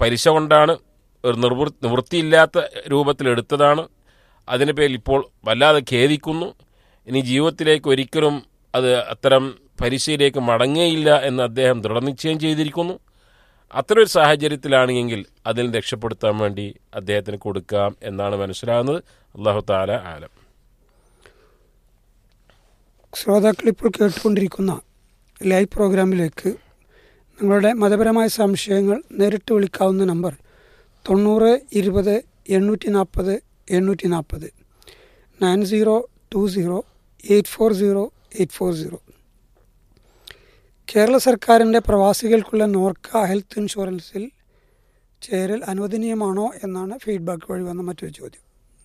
പലിശ കൊണ്ടാണ് ഒരു നിർവൃ നിവൃത്തിയില്ലാത്ത രൂപത്തിലെടുത്തതാണ് അതിൻ്റെ പേരിൽ ഇപ്പോൾ വല്ലാതെ ഖേദിക്കുന്നു ഇനി ജീവിതത്തിലേക്ക് ഒരിക്കലും അത് അത്തരം പലിശയിലേക്ക് മടങ്ങുകയില്ല എന്ന് അദ്ദേഹം ദൃഢനിശ്ചയം ചെയ്തിരിക്കുന്നു അത്തരൊരു സാഹചര്യത്തിലാണെങ്കിൽ അതിൽ നിന്ന് രക്ഷപ്പെടുത്താൻ വേണ്ടി അദ്ദേഹത്തിന് കൊടുക്കാം എന്നാണ് മനസ്സിലാകുന്നത് അള്ളാഹു താല ആലം ശ്രോതാക്കൾ ഇപ്പോൾ കേട്ടുകൊണ്ടിരിക്കുന്ന ലൈവ് പ്രോഗ്രാമിലേക്ക് നിങ്ങളുടെ മതപരമായ സംശയങ്ങൾ നേരിട്ട് വിളിക്കാവുന്ന നമ്പർ തൊണ്ണൂറ് ഇരുപത് എണ്ണൂറ്റി നാൽപ്പത് എണ്ണൂറ്റി നാൽപ്പത് nine zero two zero eight four zero eight four zero Kerala സർക്കാരിൻ്റെ പ്രവാസികൾക്കുള്ള നോർക്ക ഹെൽത്ത് ഇൻഷുറൻസിൽ ചേരൽ അനുവദനീയമാണോ എന്നാണ് ഫീഡ്ബാക്ക് വഴി വന്ന മറ്റൊരു ചോദ്യം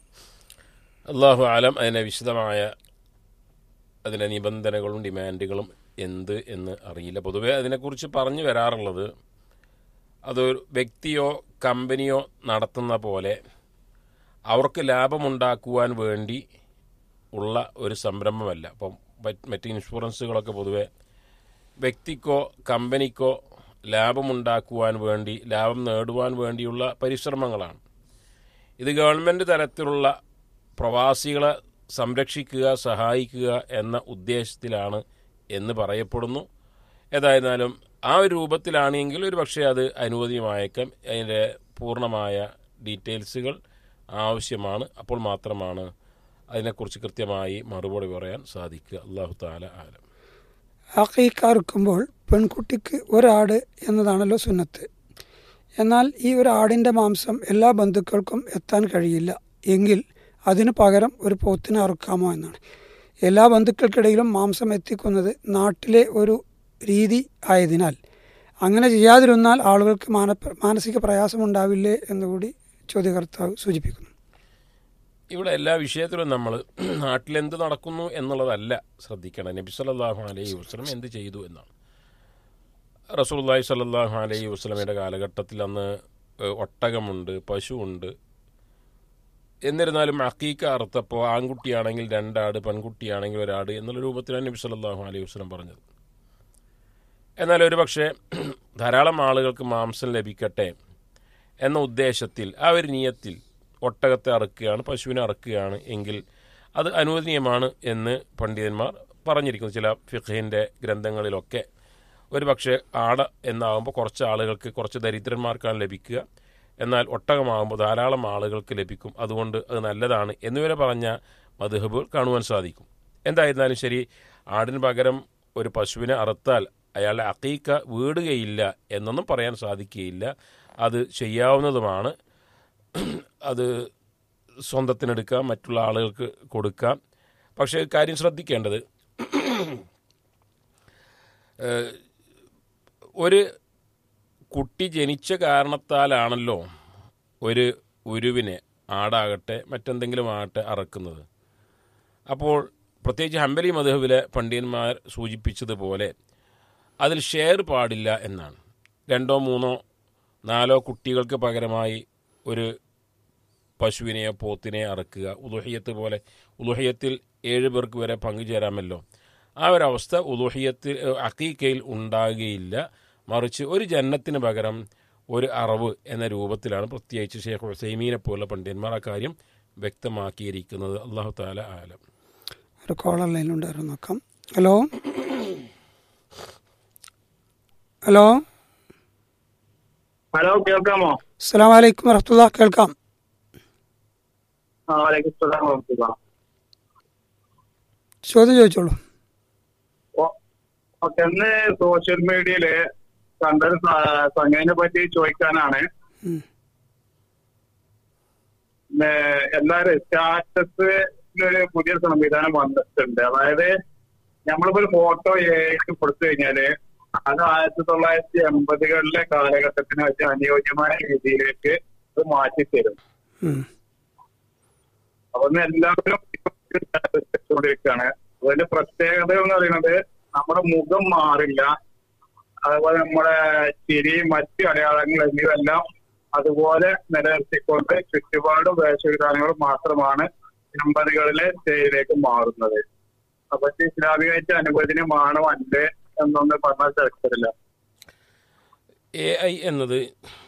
അള്ളാഹു ആലം അതിനെ വിശദമായ അതിൻ്റെ നിബന്ധനകളും ഡിമാൻഡുകളും എന്ത് എന്ന് അറിയില്ല പൊതുവെ അതിനെക്കുറിച്ച് പറഞ്ഞു വരാറുള്ളത് അതൊരു വ്യക്തിയോ കമ്പനിയോ നടത്തുന്ന പോലെ അവർക്ക് ലാഭമുണ്ടാക്കുവാൻ വേണ്ടി ഉള്ള ഒരു സംരംഭമല്ല അപ്പം മറ്റ് മറ്റ് ഇൻഷുറൻസുകളൊക്കെ പൊതുവെ വ്യക്തിക്കോ കമ്പനിക്കോ ലാഭമുണ്ടാക്കുവാൻ വേണ്ടി ലാഭം നേടുവാൻ വേണ്ടിയുള്ള പരിശ്രമങ്ങളാണ് ഇത് ഗവൺമെൻറ് തലത്തിലുള്ള പ്രവാസികളെ സംരക്ഷിക്കുക സഹായിക്കുക എന്ന ഉദ്ദേശത്തിലാണ് എന്ന് പറയപ്പെടുന്നു ഏതായിരുന്നാലും ആ ഒരു രൂപത്തിലാണെങ്കിൽ ഒരു പക്ഷേ അത് അനുവദനീയമായേക്കാം അതിൻ്റെ പൂർണ്ണമായ ഡീറ്റെയിൽസുകൾ ആവശ്യമാണ് അപ്പോൾ മാത്രമാണ് അതിനെക്കുറിച്ച് കൃത്യമായി മറുപടി പറയാൻ സാധിക്കുക അള്ളാഹു താല ആലം അക്കീക്ക അറുക്കുമ്പോൾ പെൺകുട്ടിക്ക് ഒരാട് എന്നതാണല്ലോ സുന്നത്ത് എന്നാൽ ഈ ഒരു ആടിൻ്റെ മാംസം എല്ലാ ബന്ധുക്കൾക്കും എത്താൻ കഴിയില്ല എങ്കിൽ അതിനു പകരം ഒരു പോത്തിനെ അറുക്കാമോ എന്നാണ് എല്ലാ ബന്ധുക്കൾക്കിടയിലും മാംസം എത്തിക്കുന്നത് നാട്ടിലെ ഒരു രീതി ആയതിനാൽ അങ്ങനെ ചെയ്യാതിരുന്നാൽ ആളുകൾക്ക് മാന മാനസിക പ്രയാസമുണ്ടാവില്ലേ എന്നുകൂടി ചോദ്യകർത്താവ് സൂചിപ്പിക്കുന്നു ഇവിടെ എല്ലാ വിഷയത്തിലും നമ്മൾ നാട്ടിലെന്ത് നടക്കുന്നു എന്നുള്ളതല്ല ശ്രദ്ധിക്കണം നബി സല്ലല്ലാഹു അലൈഹി വസ്ലം എന്ത് ചെയ്തു എന്നാണ് റസൂലുള്ളാഹി സല്ലല്ലാഹു അലൈഹി വസ്ലമയുടെ കാലഘട്ടത്തിൽ അന്ന് ഏഹ്, ഒട്ടകമുണ്ട് പശുവുണ്ട് എന്നിരുന്നാലും അക്കീക്ക അറുത്തപ്പോൾ ആൺകുട്ടിയാണെങ്കിൽ രണ്ടാട് പെൺകുട്ടിയാണെങ്കിൽ ഒരാട് എന്നുള്ള രൂപത്തിലാണ് നബി സല്ലല്ലാഹു അലൈഹി വസ്ലം പറഞ്ഞത് എന്നാൽ ഒരു പക്ഷേ ധാരാളം ആളുകൾക്ക് മാംസം ലഭിക്കട്ടെ എന്ന ഉദ്ദേശത്തിൽ ആ ഒരു നിയത്തിൽ ഒട്ടകത്തെ അറുക്കുകയാണ് പശുവിനെ അറുക്കുകയാണ് എങ്കിൽ അത് അനുവദനീയമാണ് എന്ന് പണ്ഡിതന്മാർ പറഞ്ഞിരിക്കുന്നു ചില ഫിഖിൻ്റെ ഗ്രന്ഥങ്ങളിലൊക്കെ ഒരു പക്ഷേ ആട എന്നാകുമ്പോൾ കുറച്ച് ആളുകൾക്ക് കുറച്ച് ദരിദ്രന്മാർക്കാണ് ലഭിക്കുക എന്നാൽ ഒട്ടകമാകുമ്പോൾ ധാരാളം ആളുകൾക്ക് ലഭിക്കും അതുകൊണ്ട് അത് നല്ലതാണ് എന്നിവരെ പറഞ്ഞ മധുഹബുകൾ കാണുവാൻ സാധിക്കും എന്തായിരുന്നാലും ശരി ആടിന് പകരം ഒരു പശുവിനെ അറുത്താൽ അയാളുടെ അക്കീക്ക വീടുകയില്ല എന്നൊന്നും പറയാൻ സാധിക്കുകയില്ല അത് ചെയ്യാവുന്നതുമാണ് അത് സ്വന്തത്തിനെടുക്കാം മറ്റുള്ള ആളുകൾക്ക് കൊടുക്കാം പക്ഷേ ഒരു കാര്യം ശ്രദ്ധിക്കേണ്ടത് ഏഹ്, ഒരു കുട്ടി ജനിച്ച കാരണത്താലാണല്ലോ ഒരു ഉരുവിനെ ആടാകട്ടെ മറ്റെന്തെങ്കിലും ആകട്ടെ അറക്കുന്നത് അപ്പോൾ പ്രത്യേകിച്ച് ഹംബലി മധുഹബിലെ പണ്ഡിതന്മാർ സൂചിപ്പിച്ചതുപോലെ അതിൽ ഷെയർ പാടില്ല എന്നാണ് രണ്ടോ മൂന്നോ നാലോ കുട്ടികൾക്ക് പകരമായി ഒരു പശുവിനെയോ പോത്തിനെയോ അറക്കുക ഉലുഹിയത്ത് പോലെ ഉലുഹിയത്തിൽ ഏഴ് പേർക്ക് വരെ പങ്കുചേരാമല്ലോ ആ ഒരവസ്ഥ ഉലുഹിയത്തിൽ അക്കീക്കയിൽ ഉണ്ടാകുകയില്ല മറിച്ച് ഒരു ജന്നത്തിന് പകരം ഒരു അറവ് എന്ന രൂപത്തിലാണ് പ്രത്യേകിച്ച് ഷേഖ് ഹുസൈമീനെ പോലുള്ള പണ്ഡിതന്മാർ ആ കാര്യം വ്യക്തമാക്കിയിരിക്കുന്നത് അള്ളാഹു താല ആലം ഒരു കോളർ ലൈനിലുണ്ടായിരുന്നു നോക്കാം ഹലോ ഹലോ ഹലോ കേൾക്കാമോ അസ്സാം വലൈക്കും വറഹത്തുള്ള കേൾക്കാം ആ വലൈക്കും സ്ലാം വറഹ്മത്തുള്ളാഹ്. ചോദ്യം ചോദിച്ചോളൂ ഓ- ഓക്കെ ഇന്ന് സോഷ്യൽ മീഡിയയില് കണ്ടൊരു സ- സംഗതിനെ പറ്റി ചോദിക്കാനാണ് ഉം. പിന്നെ എല്ലാരും സ്റ്റാറ്റസ് ഒരു പുതിയ സംവിധാനം വന്നിട്ടുണ്ട് അതായത് നമ്മളിപ്പോ ഒരു ഫോട്ടോ ഏക്ക് കൊടുത്തു കഴിഞ്ഞാല് അത് ആയിരത്തി തൊള്ളായിരത്തി എൺപതുകളിലെ കാലഘട്ടത്തിന് വെച്ച് അനുയോജ്യമായ രീതിയിലേക്ക് അത് മാറ്റി തരും ഉം. അപ്പൊ ഇന്ന് എല്ലാവരും വെച്ചുകൊണ്ടിരിക്കുകയാണ് അതിന്റെ പ്രത്യേകത എന്ന് പറയുന്നത് നമ്മുടെ മുഖം മാറില്ല അതുപോലെ നമ്മുടെ ചിരി മറ്റ് അടയാളങ്ങൾ എന്നിവയെല്ലാം അതുപോലെ നിലനിർത്തിക്കൊണ്ട് ചുറ്റുപാടും വേഷവിധാനങ്ങളും മാത്രമാണ് എൺപതുകളിലെ സ്റ്റേജിലേക്ക് മാറുന്നത് അപ്പൊ ഇത് ഇസ്ലാമികമായിട്ട് അനുവദനീയമാണോ അല്ലേ എന്നൊന്ന് പറഞ്ഞാൽ തിരക്കില്ല എ ഐ എന്നത്